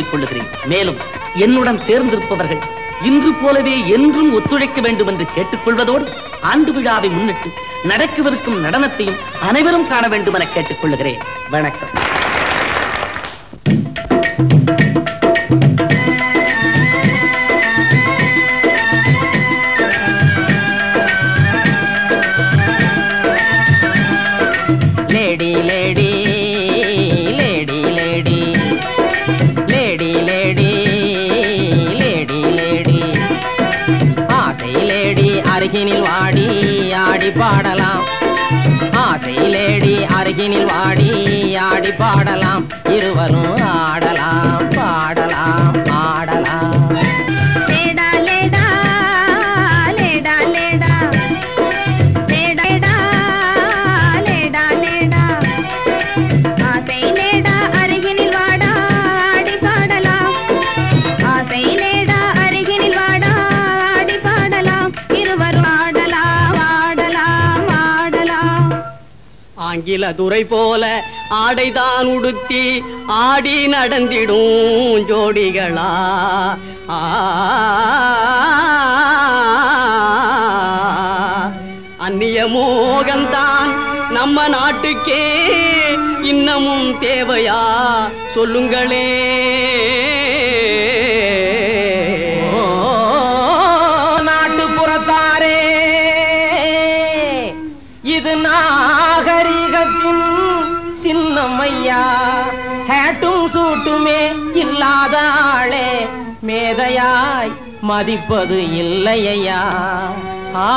கேட்டுக் கொள்ளுகிறேன் மேலும் என்னுடன் சேர்ந்திருப்பவர்கள் இன்று போலவே என்றும் ஒத்துழைக்க வேண்டும் என்று கேட்டுக்கொள்வதோடு ஆண்டு விழாவை முன்னிட்டு நடக்கவிருக்கும் நடனத்தையும் அனைவரும் காண வேண்டும் என கேட்டுக் கொள்ளுகிறேன் வணக்கம் lady lady lady lady lady lady lady lady ஆசை லேடி அருகினில் வாடி ஆடி பாடலாம் ஆசை லேடி அருகினில் வாடி ஆடி பாடலாம் இருவரும் ஆடலாம் பாடலாம் ஆடலாம் லேடா லேடா லேடா லேடா லேடா லேடா லேடா ஆசை லேடா அருகினில் வாடா ஆடி பாடலாம் ஆசை லேடா அருகினில் வாடா ஆடி பாடலாம் இருவரும் ஆடலாம் ஆடலாம் ஆடலாம் ஆங்கில துறை போல ஆடைதான் உடுத்தி ஆடி நடந்திடும் ஜோடிகளா ஆ. அந்நிய மோகம்தான் நம்ம நாட்டுக்கே இன்னமும் தேவையா சொல்லுங்களே ஓ, நாட்டுப்புறத்தாரே இது நாகரிகத்தின் சின்னம்மையா ஹேட்டும் சூட்டுமே இல்லாத ஆளே மேதையாய் மதிப்பது இல்லையா ஆ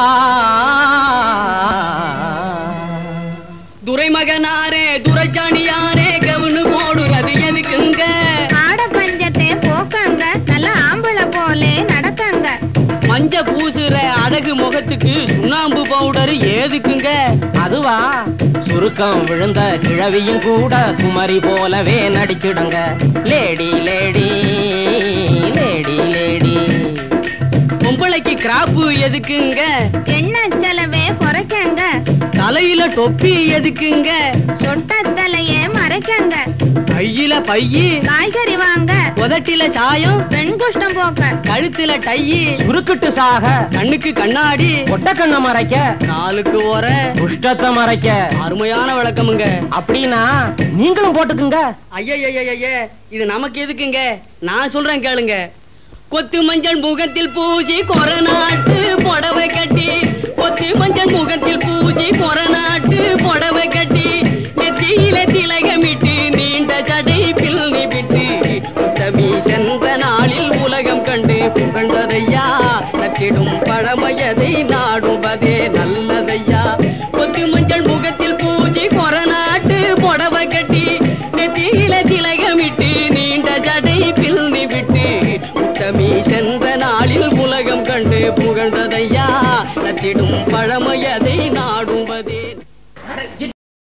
துரைமகனாரே துரைச்சாணியாரே கவுனு போடுறது எதுக்குங்க ஆட பஞ்சத்தை போக்கங்க நல்ல ஆம்பளை போலே நடக்கங்க மஞ்ச பூசுற அழகு முகத்துக்கு சுண்ணாம்பு பவுடர் ஏதுக்குங்க அதுவா சுருக்கம் விழுந்த கிழவியும் கூட குமரி போலவே நடிச்சிடுங்க லேடி லேடி லேடி லேடி பொம்பளைக்கு கிராப்பு எதுக்குங்க எண்ணெய் செலவே குறைக்கங்க தலையில தொப்பி எதுக்குங்க சொட்ட தலையே மறைக்கங்க கையில பையி காய்கறி வாங்க உதட்டில சாயம் பெண் குஷ்டம் போக்க கழுத்துல டையி சுருக்கிட்டு சாக கண்ணுக்கு கண்ணாடி ஒட்ட கண்ண மறைக்க காலுக்கு ஓர குஷ்டத்தை மறைக்க அருமையான விளக்கமுங்க அப்படின்னா நீங்களும் போட்டுக்குங்க ஐயய்யய்ய இது நமக்கு எதுக்குங்க நான் சொல்றேன் கேளுங்க கொத்து மஞ்சள் முகத்தில் பூசி கொரநாட்டு புடவை கட்டி கொத்து மஞ்சள் முகத்தில் பூசி கொரநாட்டு புடவை கட்டி நெத்தியில திலகமிட்டு நீண்ட ஜடை பில்லி விட்டு உத்தமி சென்ற நாளில் உலகம் கண்டு புகழ்ந்ததையா நச்சிடும் பழமையதை நாடுவதே நல்லதையா கொத்து மஞ்சள் முகத்தில் பூசி கொரநாட்டு புடவை கட்டி நெத்தியில திலகமிட்டு நீண்ட ஜடை பில்லி விட்டு உத்தமி சென்ற நாளில் உலகம் கண்டு புகழ்ந்ததையா நச்சிடும் பழமையதை நாடும்